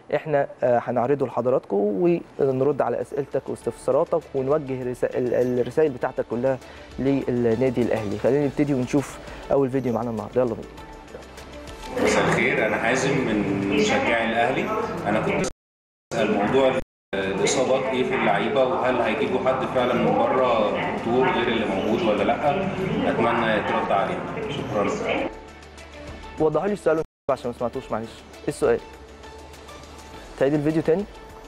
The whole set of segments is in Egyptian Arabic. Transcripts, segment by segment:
احنا آه، هنعرضه لحضراتكم ونرد على اسئلتك واستفساراتك ونوجه رسا- ال- الرسائل بتاعتك كلها للنادي الاهلي خلينا نبتدي ونشوف اول فيديو معانا النهارده يلا بينا مساء الخير انا حازم من مشجعي الاهلي انا كنت بسال موضوع الاصابات ايه في اللعيبه وهل هيجيبوا حد فعلا من بره دكتور غير اللي موجود ولا لا اتمنى يترد عليه شكرا وضحوا لي السؤال عشان ما سمعتوش معلش ايه السؤال تعيد الفيديو تاني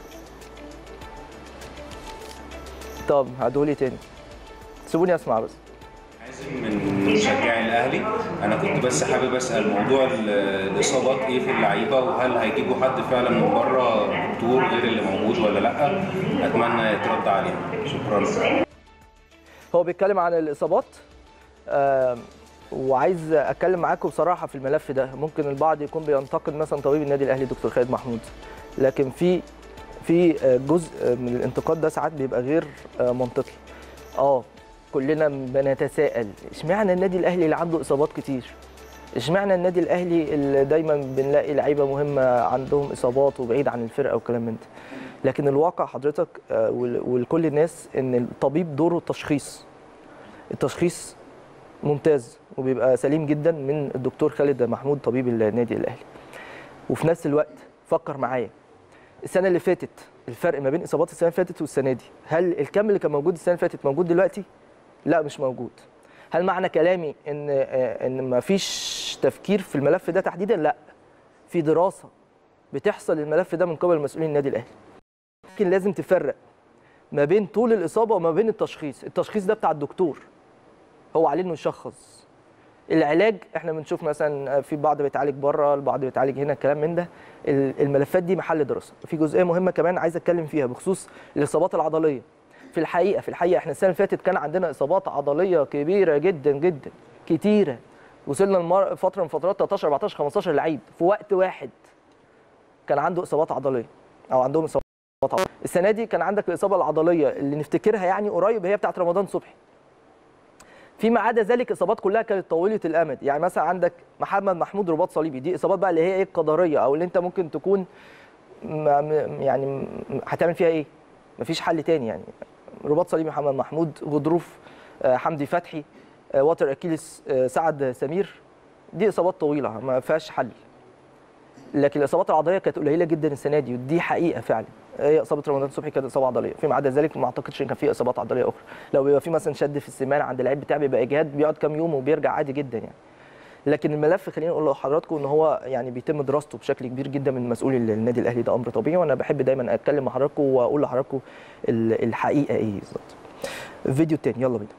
طب هعدهولي تاني سيبوني اسمع بس حازم من مشجعي الاهلي انا كنت بس حابب اسال موضوع ال- الاصابات ايه في اللعيبه وهل هيجيبوا حد فعلا من بره دكتور غير اللي موجود ولا لا اتمنى يترد عليه شكرا هو بيتكلم عن الاصابات آم، وعايز اتكلم معاكم بصراحه في الملف ده ممكن البعض يكون بينتقد مثلا طبيب النادي الاهلي دكتور خالد محمود لكن في في آه، جزء من الانتقاد ده ساعات بيبقى غير آه، منطقي اه كلنا بنتساءل اشمعنى النادي الاهلي اللي عنده اصابات كتير اشمعنى النادي الاهلي اللي دايما بنلاقي لعيبه مهمه عندهم اصابات وبعيد عن الفرقه وكلام من ده لكن الواقع حضرتك آه، وال- ولكل الناس ان الطبيب دوره التشخيص التشخيص ممتاز وبيبقى سليم جدا من الدكتور خالد محمود طبيب النادي الاهلي وفي نفس الوقت فكر معايا السنه اللي فاتت الفرق ما بين اصابات السنه اللي فاتت والسنه دي هل الكم اللي كان موجود السنه اللي فاتت موجود دلوقتي لا مش موجود هل معنى كلامي ان آه، ان ما فيش تفكير في الملف ده تحديدا لا في دراسه بتحصل الملف ده من قبل مسؤولين النادي الاهلي لكن لازم تفرق ما بين طول الاصابه وما بين التشخيص التشخيص ده بتاع الدكتور هو عليه انه يشخص العلاج احنا بنشوف مثلا في بعض بيتعالج بره البعض بيتعالج هنا الكلام من ده ال- الملفات دي محل دراسه في جزئيه مهمه كمان عايز اتكلم فيها بخصوص الاصابات العضليه في الحقيقه في الحقيقه احنا السنه اللي فاتت كان عندنا اصابات عضليه كبيره جدا جدا كتيره وصلنا لمر- فتره من فترات 13 14 15 لعيب في وقت واحد كان عنده اصابات عضليه او عندهم اصابات عضليه السنه دي كان عندك الاصابه العضليه اللي نفتكرها يعني قريب هي بتاعت رمضان صبحي فيما عدا ذلك اصابات كلها كانت طويله الامد يعني مثلا عندك محمد محمود رباط صليبي دي اصابات بقى اللي هي ايه القدريه او اللي انت ممكن تكون ما م- يعني م- هتعمل فيها ايه مفيش حل تاني يعني رباط صليبي محمد محمود غضروف آه، حمدي فتحي آه، وتر اكيلس آه، سعد سمير دي اصابات طويله ما فيهاش حل لكن الاصابات العضليه كانت قليله جدا السنه دي ودي حقيقه فعلا هي اصابه رمضان صبحي كانت اصابه عضليه فيما عدا ذلك ما اعتقدش ان كان في اصابات عضليه اخرى لو بيبقى في مثلا شد في السمان عند اللعيب بتاعي بيبقى اجهاد بيقعد كام يوم وبيرجع عادي جدا يعني لكن الملف خليني اقول لحضراتكم ان هو يعني بيتم دراسته بشكل كبير جدا من مسؤول النادي الاهلي ده امر طبيعي وانا بحب دايما اتكلم مع حضراتكم واقول لحضراتكم ال- الحقيقه ايه بالظبط الفيديو التاني يلا بينا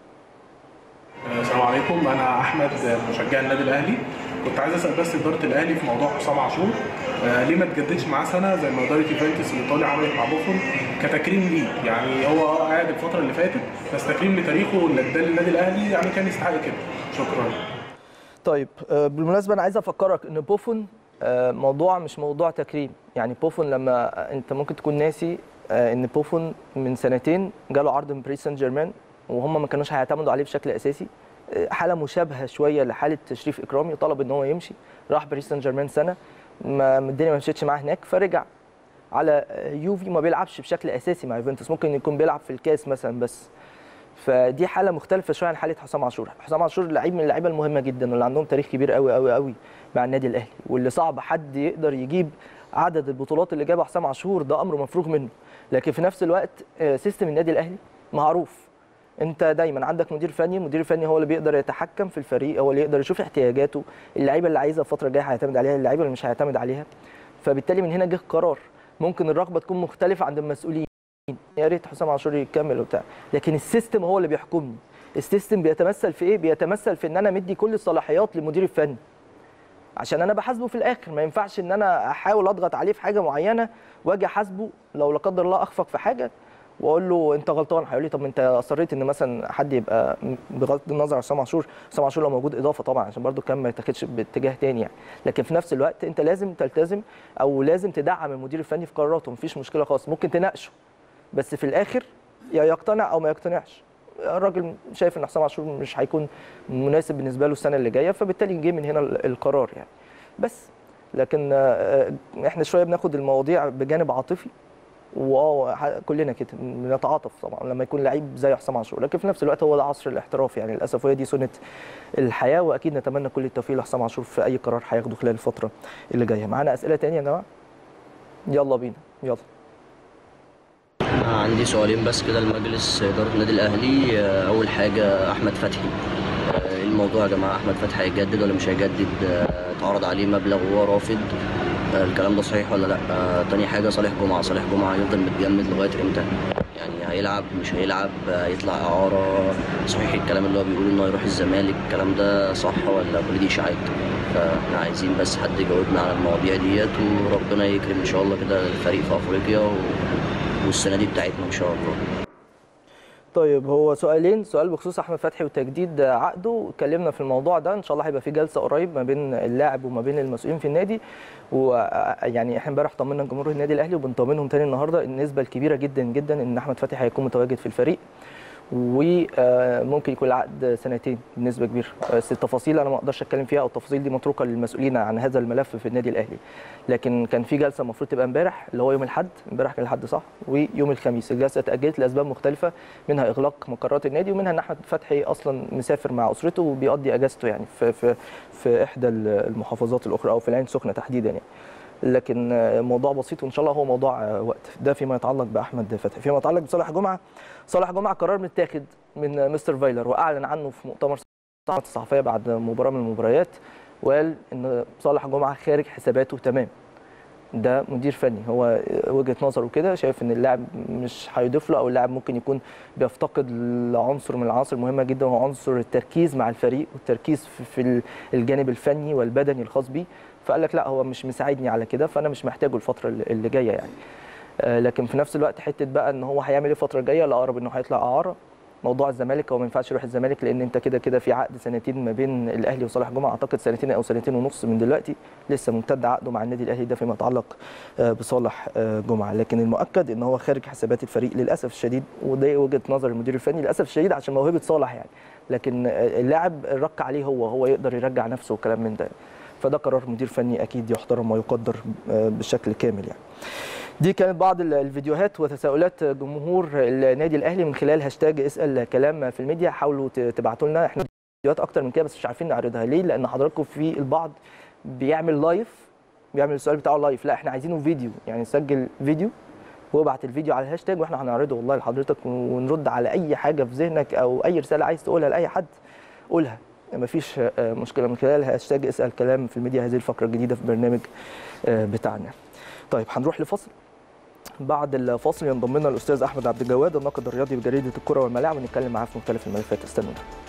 السلام عليكم انا احمد مشجع النادي الاهلي كنت عايز اسال بس اداره الاهلي في موضوع حسام عاشور آه، ليه ما تجددش معاه سنه زي ما اداره يوفنتوس الايطالي عملت مع بوفون كتكريم ليه يعني هو اه قاعد الفتره اللي فاتت بس تكريم لتاريخه اللي اداه للنادي الاهلي يعني كان يستحق كده شكرا طيب آه، بالمناسبه انا عايز افكرك ان بوفون آه، موضوع مش موضوع تكريم يعني بوفون لما انت ممكن تكون ناسي آه، ان بوفون من سنتين جاله عرض من باريس سان جيرمان وهم ما كانوش هيعتمدوا عليه بشكل اساسي آه، حاله مشابهه شويه لحاله تشريف اكرامي طلب ان هو يمشي راح باريس سان جيرمان سنه ما الدنيا ما مشيتش معاه هناك فرجع على آه، يوفي ما بيلعبش بشكل اساسي مع يوفنتوس ممكن يكون بيلعب في الكاس مثلا بس فدي حاله مختلفه شويه عن حاله حسام عاشور حسام عاشور لعيب من اللعيبه المهمه جدا واللي عندهم تاريخ كبير قوي قوي قوي مع النادي الاهلي واللي صعب حد يقدر يجيب عدد البطولات اللي جابها حسام عاشور ده امر مفروغ منه لكن في نفس الوقت آه، سيستم النادي الاهلي معروف انت دايما عندك مدير فني المدير الفني هو اللي بيقدر يتحكم في الفريق هو اللي يقدر يشوف احتياجاته اللعيبه اللي عايزها الفتره الجايه هيعتمد عليها اللعيبه اللي مش هيعتمد عليها فبالتالي من هنا جه القرار ممكن الرغبه تكون مختلفه عند المسؤولين يا ريت حسام عاشور يكمل وبتاع لكن السيستم هو اللي بيحكمني السيستم بيتمثل في ايه بيتمثل في ان انا مدي كل الصلاحيات للمدير الفني عشان انا بحاسبه في الاخر ما ينفعش ان انا احاول اضغط عليه في حاجه معينه واجي احاسبه لو لا قدر الله اخفق في حاجه واقول له انت غلطان هيقول لي طب ما انت اصريت ان مثلا حد يبقى م- بغض النظر عن حسام عاشور حسام عاشور لو موجود اضافه طبعا عشان برده كان ما يتاخدش باتجاه تاني يعني لكن في نفس الوقت انت لازم تلتزم او لازم تدعم المدير الفني في قراراته مفيش مشكله خالص ممكن تناقشه بس في الاخر يا يقتنع او ما يقتنعش الراجل شايف ان حسام عاشور مش هيكون مناسب بالنسبه له السنه اللي جايه فبالتالي جه من هنا ال- القرار يعني بس لكن آه، احنا شويه بناخد المواضيع بجانب عاطفي واه ح- كلنا كده بنتعاطف طبعا لما يكون لعيب زي حسام عاشور لكن في نفس الوقت هو ده عصر الاحتراف يعني للاسف وهي دي سنه الحياه واكيد نتمنى كل التوفيق لحسام عاشور في اي قرار هياخده خلال الفتره اللي جايه معانا اسئله تانية يا جماعه يلا بينا يلا عندي سؤالين بس كده لمجلس إدارة النادي الأهلي آه، أول حاجة أحمد فتحي آه، إيه الموضوع يا جماعة أحمد فتحي هيجدد ولا مش هيجدد آه، اتعرض عليه مبلغ وهو رافض آه، الكلام ده صحيح ولا لأ آه، تاني حاجة صالح جمعة صالح جمعة هيفضل متجمد لغاية إمتى يعني هيلعب مش هيلعب آه، هيطلع إعارة صحيح الكلام اللي هو بيقول إنه هيروح الزمالك الكلام ده صح ولا كل دي إشاعات فاحنا عايزين بس حد يجاوبنا على المواضيع ديت وربنا يكرم إن شاء الله كده الفريق في أفريقيا و... والسنة دي بتاعتنا إن شاء الله طيب هو سؤالين سؤال بخصوص احمد فتحي وتجديد عقده اتكلمنا في الموضوع ده ان شاء الله هيبقى في جلسه قريب ما بين اللاعب وما بين المسؤولين في النادي ويعني احنا امبارح طمنا جمهور النادي الاهلي وبنطمنهم تاني النهارده النسبه الكبيره جدا جدا ان احمد فتحي هيكون متواجد في الفريق وممكن يكون العقد سنتين بنسبه كبيره بس التفاصيل انا ما اقدرش اتكلم فيها او التفاصيل دي متروكه للمسؤولين عن هذا الملف في النادي الاهلي لكن كان في جلسه المفروض تبقى امبارح اللي هو يوم الاحد امبارح كان الاحد صح ويوم الخميس الجلسه اتاجلت لاسباب مختلفه منها اغلاق مقرات النادي ومنها ان احمد فتحي اصلا مسافر مع اسرته وبيقضي اجازته يعني في في في احدى المحافظات الاخرى او في العين السخنه تحديدا يعني لكن موضوع بسيط وان شاء الله هو موضوع وقت ده فيما يتعلق باحمد فتحي فيما يتعلق بصالح جمعه صالح جمعه قرار متاخد من مستر فايلر واعلن عنه في مؤتمر صحافه الصحفيه بعد مباراه من المباريات وقال ان صالح جمعه خارج حساباته تمام ده مدير فني هو وجهه نظره كده شايف ان اللاعب مش هيضيف له او اللاعب ممكن يكون بيفتقد لعنصر من العناصر المهمه جدا وهو عنصر التركيز مع الفريق والتركيز في- في الجانب الفني والبدني الخاص بيه فقال لك لا هو مش مساعدني على كده فانا مش محتاجه الفتره اللي اللي جايه يعني آه، لكن في نفس الوقت حته بقى ان هو هيعمل ايه الفتره الجايه الاقرب انه هيطلع اعاره موضوع الزمالك هو ما ينفعش يروح الزمالك لان انت كده كده في عقد سنتين ما بين الاهلي وصالح جمعه اعتقد سنتين او سنتين ونص من دلوقتي لسه ممتد عقده مع النادي الاهلي ده فيما يتعلق آه، بصالح آه، جمعه لكن المؤكد ان هو خارج حسابات الفريق للاسف الشديد وده وجهه نظر المدير الفني للاسف الشديد عشان موهبه صالح يعني لكن آه، اللاعب رك عليه هو هو يقدر يرجع نفسه وكلام من ده فده قرار مدير فني اكيد يحترم ويقدر آه، بشكل كامل يعني دي كانت بعض ال- الفيديوهات وتساؤلات جمهور النادي الاهلي من خلال هاشتاج اسال كلام في الميديا حاولوا ت- تبعتوا لنا احنا فيديوهات اكتر من كده بس مش عارفين نعرضها ليه لان حضراتكم في البعض بيعمل لايف بيعمل السؤال بتاعه لايف لا احنا عايزينه فيديو يعني سجل فيديو وابعت الفيديو على الهاشتاج واحنا هنعرضه والله لحضرتك ونرد على اي حاجه في ذهنك او اي رساله عايز تقولها لاي حد قولها مفيش آه، مشكله من خلال هاشتاج اسال كلام في الميديا هذه الفقره الجديده في البرنامج آه، بتاعنا طيب هنروح لفصل بعد الفاصل ينضم لنا الاستاذ احمد عبد الجواد الناقد الرياضي بجريده الكره والملاعب ونتكلم معاه في مختلف الملفات استنونا